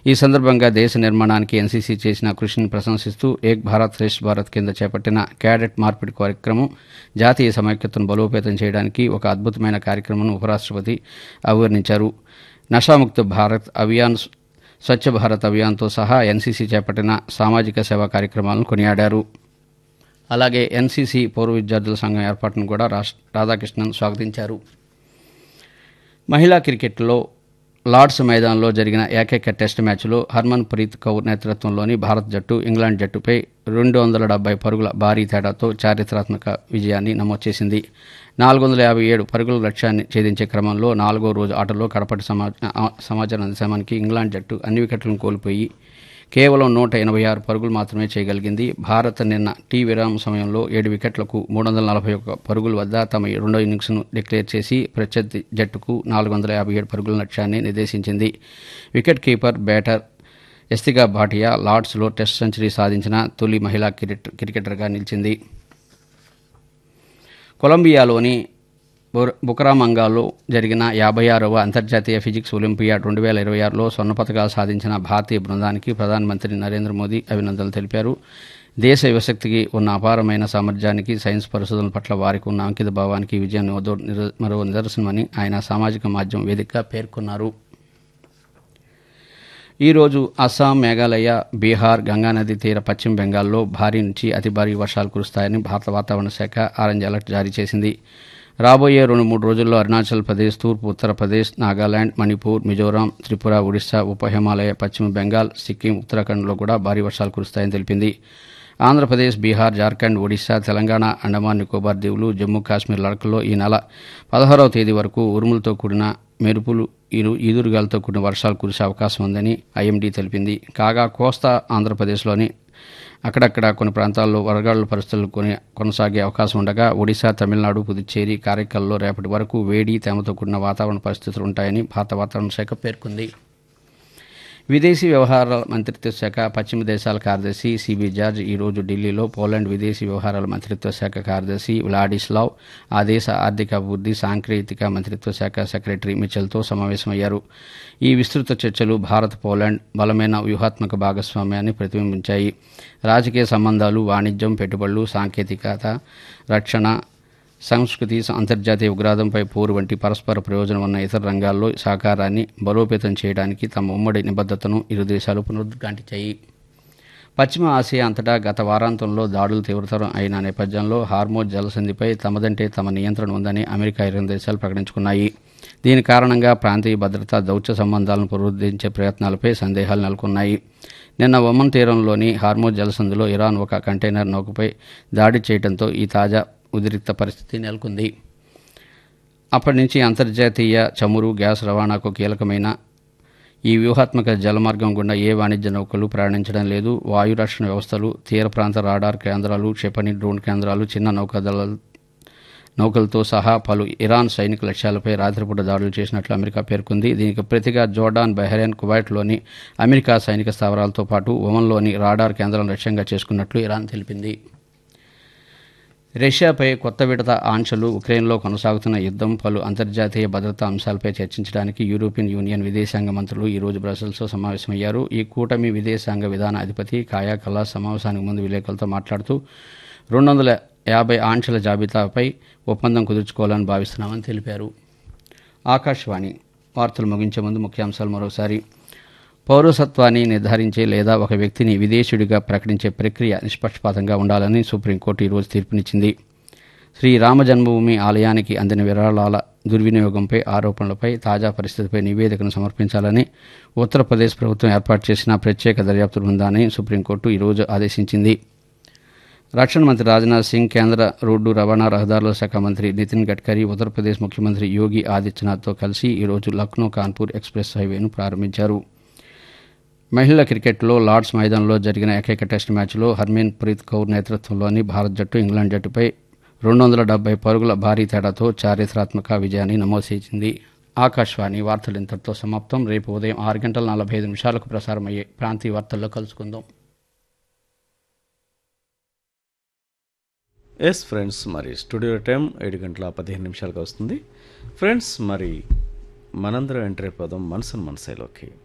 ఈ సందర్భంగా దేశ నిర్మాణానికి ఎన్సీసీ చేసిన కృషిని ప్రశంసిస్తూ ఏక్ భారత్ శ్రేష్ఠ భారత్ కింద చేపట్టిన క్యాడెట్ మార్పిడి కార్యక్రమం జాతీయ సమైక్యతను బలోపేతం చేయడానికి ఒక అద్భుతమైన కార్యక్రమం ఉపరాష్ట్రపతి అభివర్ణించారు నషాముక్త భారత్ అభియాన్ స్వచ్ఛ భారత్ అభియాన్తో సహా ఎన్సీసీ చేపట్టిన సామాజిక సేవా కార్యక్రమాలను కొనియాడారు అలాగే ఎన్సీసీ పూర్వ విద్యార్థుల సంఘం ఏర్పాటును కూడా రాష్- రాధాకృష్ణన్ స్వాగతించారు మహిళా క్రికెట్లో లార్డ్స్ మైదానంలో జరిగిన ఏకైక టెస్ట్ మ్యాచ్లో హర్మన్ ప్రీత్ కౌర్ నేతృత్వంలోని భారత్ జట్టు ఇంగ్లాండ్ జట్టుపై రెండు వందల డెబ్బై పరుగుల భారీ తేడాతో చారిత్రాత్మక విజయాన్ని నమోదు చేసింది నాలుగు వందల యాభై ఏడు పరుగుల లక్ష్యాన్ని ఛేదించే క్రమంలో నాలుగో రోజు ఆటలో కడపటి సమా ఆ- సమాచారం అందించామానికి ఇంగ్లాండ్ జట్టు అన్ని వికెట్లను కోల్పోయి కేవలం నూట ఎనభై ఆరు పరుగులు మాత్రమే చేయగలిగింది భారత్ నిన్న టీ విరామం సమయంలో ఏడు వికెట్లకు మూడు వందల నలభై ఒక్క పరుగుల వద్ద తమ రెండో ఇన్నింగ్స్ను డిక్లేర్ చేసి ప్రత్యర్థి జట్టుకు నాలుగు వందల యాభై ఏడు పరుగుల లక్ష్యాన్ని నిర్దేశించింది wicket keeper batter Yastika Bhatia లార్డ్స్లో టెస్ట్ సెంచరీ సాధించిన తొలి మహిళా క్రికెట్ క్రికెటర్గా నిలిచింది కొలంబియాలోని బుర- బుకరామంగాలో జరిగిన యాభై ఆరవ అంతర్జాతీయ ఫిజిక్స్ ఒలింపియాడ్ రెండు వేల ఇరవై ఆరులో స్వర్ణ పథకాలు సాధించిన భారతీయ బృందానికి ప్రధానమంత్రి నరేంద్ర మోదీ అభినందనలు తెలిపారు దేశ యువశక్తికి ఉన్న అపారమైన సామర్థ్యానికి సైన్స్ పరిశోధనల పట్ల వారికి ఉన్న అంకిత భావానికి ఈ విజయం మరో నిర- మరో నిదర్శనమని ఆయన సామాజిక మాధ్యమం వేదికగా పేర్కొన్నారు ఈరోజు అస్సాం మేఘాలయ బీహార్ గంగానది తీర పశ్చిమ బెంగాల్లో భారీ నుంచి అతి భారీ వర్షాలు కురుస్తాయని భారత వాతావరణ శాఖ ఆరెంజ్ అలర్ట్ జారీ చేసింది రాబోయే రెండు మూడు రోజుల్లో అరుణాచల్ ప్రదేశ్ తూర్పు ఉత్తరప్రదేశ్ నాగాలాండ్ మణిపూర్ మిజోరాం త్రిపుర ఒడిశా ఉప హిమాలయ పశ్చిమ బెంగాల్ సిక్కిం ఉత్తరాఖండ్లో కూడా భారీ వర్షాలు కురుస్తాయని తెలిపింది ఆంధ్రప్రదేశ్ బీహార్ జార్ఖండ్ ఒడిశా తెలంగాణ అండమాన్ నికోబార్ దీవులు జమ్మూ కాశ్మీర్ లడఖ్లో ఈ నెల పదహారవ తేదీ వరకు ఉరుములతో కూడిన మెరుపులు ఇరు ఈదురుగాలతో కూడిన వర్షాలు కురిసే అవకాశం ఉందని ఐఎండీ తెలిపింది కాగా కోస్తా ఆంధ్రప్రదేశ్లోని అక్కడక్కడ కొన్ని ప్రాంతాల్లో వరగాళ్ల పరిస్థితులు కొని కొనసాగే అవకాశం ఉండగా ఒడిశా తమిళనాడు పుదుచ్చేరి కారైకల్లో రేపటి వరకు వేడి తేమతో కూడిన వాతావరణ పరిస్థితులు ఉంటాయని భారత వాతావరణ శాఖ పేర్కొంది విదేశీ వ్యవహారాల మంత్రిత్వ శాఖ పశ్చిమ దేశాల కార్యదర్శి సిబి జార్జ్ ఈ రోజు ఢిల్లీలో పోలాండ్ విదేశీ వ్యవహారాల మంత్రిత్వ శాఖ కార్యదర్శి వ్లాడిస్లావ్ ఆ దేశ ఆర్థిక అభివృద్ధి సాంకేతిక మంత్రిత్వ శాఖ సెక్రటరీ మిచెల్తో సమావేశమయ్యారు ఈ విస్తృత చర్చలు భారత్ పోలాండ్ బలమైన వ్యూహాత్మక భాగస్వామ్యాన్ని ప్రతిబింబించాయి రాజకీయ సంబంధాలు వాణిజ్యం పెట్టుబడులు సాంకేతికత రక్షణ సంస్కృతి అంతర్జాతీయ ఉగ్రవాదంపై పోరు వంటి పరస్పర ప్రయోజనం ఉన్న ఇతర రంగాల్లో సహకారాన్ని బలోపేతం చేయడానికి తమ ఉమ్మడి నిబద్ధతను ఇరు దేశాలు పునరుద్ఘాటించాయి పశ్చిమ ఆసియా అంతటా గత వారాంతంలో దాడులు తీవ్రతరం అయిన నేపథ్యంలో హార్మోజ్ జలసంధిపై తమదంటే తమ నియంత్రణ ఉందని అమెరికా ఇరవై దేశాలు ప్రకటించుకున్నాయి దీని కారణంగా ప్రాంతీయ భద్రతా దౌత్య సంబంధాలను పునరుద్ధరించే ప్రయత్నాలపై సందేహాలు నెలకొన్నాయి నిన్న ఒమన్ తీరంలోని హార్మోజ్ జలసంధిలో ఇరాన్ ఒక కంటైనర్ నౌకపై దాడి చేయడంతో ఈ తాజా ఉద్రిక్త పరిస్థితి నెలకొంది అప్పటి నుంచి అంతర్జాతీయ చమురు గ్యాస్ రవాణాకు కీలకమైన ఈ వ్యూహాత్మక జలమార్గం గుండా ఏ వాణిజ్య నౌకలు ప్రయాణించడం లేదు వాయు రక్షణ వ్యవస్థలు తీర ప్రాంత రాడార్ కేంద్రాలు క్షిపణి డ్రోన్ కేంద్రాలు చిన్న నౌకాదళ నౌకలతో సహా పలు ఇరాన్ సైనిక లక్ష్యాలపై రాత్రిపూట దాడులు చేసినట్లు అమెరికా పేర్కొంది దీనికి ప్రతిగా జోర్డాన్ బహ్రెయిన్ కువైట్లోని అమెరికా సైనిక స్థావరాలతో పాటు ఒమన్లోని రాడార్ కేంద్రాలను లక్ష్యంగా చేసుకున్నట్లు ఇరాన్ తెలిపింది రష్యాపై కొత్త విడత ఆంక్షలు ఉక్రెయిన్లో కొనసాగుతున్న యుద్ధం పలు అంతర్జాతీయ భద్రతా అంశాలపై చర్చించడానికి యూరోపియన్ యూనియన్ విదేశాంగ మంత్రులు ఈ రోజు బ్రసెల్స్లో సమావేశమయ్యారు ఈ కూటమి విదేశాంగ విధాన అధిపతి కాయా కల్లాస్ సమావేశానికి ముందు విలేకరులతో మాట్లాడుతూ రెండు వందల యాభై ఆంక్షల జాబితాపై ఒప్పందం కుదుర్చుకోవాలని భావిస్తున్నామని తెలిపారు ఆకాశవాణి వార్తలు ముగించే ముందు ముఖ్యాంశాలు మరోసారి పౌరసత్వాన్ని నిర్ధారించే లేదా ఒక వ్యక్తిని విదేశీయుడిగా ప్రకటించే ప్రక్రియ నిష్పక్షపాతంగా ఉండాలని సుప్రీంకోర్టు ఈరోజు తీర్పునిచ్చింది శ్రీ రామ జన్మభూమి ఆలయానికి అందిన విరాళాల దుర్వినియోగంపై ఆరోపణలపై తాజా పరిస్థితిపై నివేదికను సమర్పించాలని ఉత్తరప్రదేశ్ ప్రభుత్వం ఏర్పాటు చేసిన ప్రత్యేక దర్యాప్తు బృందాన్ని సుప్రీంకోర్టు ఈరోజు ఆదేశించింది రక్షణ మంత్రి రాజ్నాథ్ సింగ్ కేంద్ర రోడ్డు రవాణా రహదారుల శాఖ మంత్రి నితిన్ గడ్కరీ ఉత్తరప్రదేశ్ ముఖ్యమంత్రి యోగి ఆదిత్యనాథ్తో కలిసి ఈరోజు లక్నో కాన్పూర్ ఎక్స్ప్రెస్ హైవేను ప్రారంభించారు మహిళల క్రికెట్లో లార్డ్స్ మైదానంలో జరిగిన ఏకైక టెస్ట్ మ్యాచ్లో హర్మీన్ ప్రీత్ కౌర్ నేతృత్వంలోని భారత్ జట్టు ఇంగ్లాండ్ జట్టుపై రెండు వందల డెబ్బై పరుగుల భారీ తేడాతో చారిత్రాత్మక విజయాన్ని నమోదు చేసింది ఆకాశవాణి వార్తలు ఇంతటితో సమాప్తం రేపు ఉదయం ఆరు గంటల నలభై ఐదు నిమిషాలకు ప్రసారమయ్యే ప్రాంతీయ వార్తల్లో కలుసుకుందాం ఎస్ ఫ్రెండ్స్ మరి స్టూడియో టైం ఏడు గంటల పదిహేను నిమిషాలకు వస్తుంది ఫ్రెండ్స్ మరి మనందరం ఎంటర్ అయిపోదాం మనసును మనసైలోకి